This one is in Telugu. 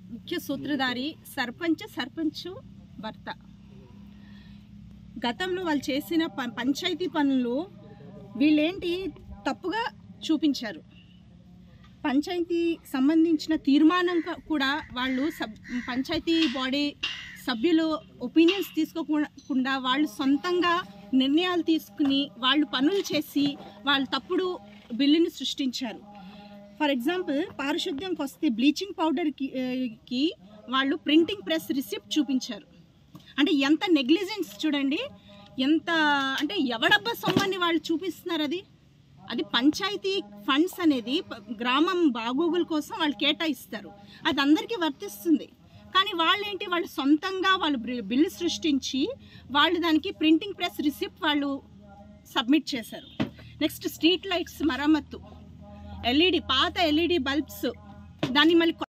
ముఖ్య సూత్రధారి సర్పంచ్ సర్పంచ్ భర్త గతంలో వాళ్ళు చేసిన ప- పంచాయతీ పనులు వీళ్ళేంటి తప్పుగా చూపించారు పంచాయతీ సంబంధించిన తీర్మానం క- కూడా వాళ్ళు సబ్ పంచాయతీ బాడీ సభ్యులు ఒపీనియన్స్ తీసుకోకుండా వాళ్ళు సొంతంగా నిర్ణయాలు తీసుకుని వాళ్ళు పనులు చేసి వాళ్ళు తప్పుడు బిల్లుని సృష్టించారు ఫర్ ఎగ్జాంపుల్ పారిశుద్ధ్యంకి వస్తే బ్లీచింగ్ పౌడర్కి ఆ, కి వాళ్ళు ప్రింటింగ్ ప్రెస్ రిసిప్ట్ చూపించారు అంటే ఎంత నెగ్లిజెన్స్ చూడండి ఎంత అంటే ఎవడబ్బా సొమ్మని వాళ్ళు చూపిస్తున్నారు అది అది పంచాయతీ ఫండ్స్ అనేది ప- గ్రామం బాగోగుల కోసం వాళ్ళు కేటాయిస్తారు అది అందరికీ వర్తిస్తుంది కానీ వాళ్ళు ఏంటి వాళ్ళు సొంతంగా వాళ్ళు బిల్- బిల్లు సృష్టించి వాళ్ళు దానికి ప్రింటింగ్ ప్రెస్ రిసిప్ట్ వాళ్ళు సబ్మిట్ చేశారు నెక్స్ట్ స్ట్రీట్ లైట్స్ మరమ్మత్తు ఎల్ఈడి పాత ఎల్ఈడి బల్బ్స్ దాన్ని మళ్ళీ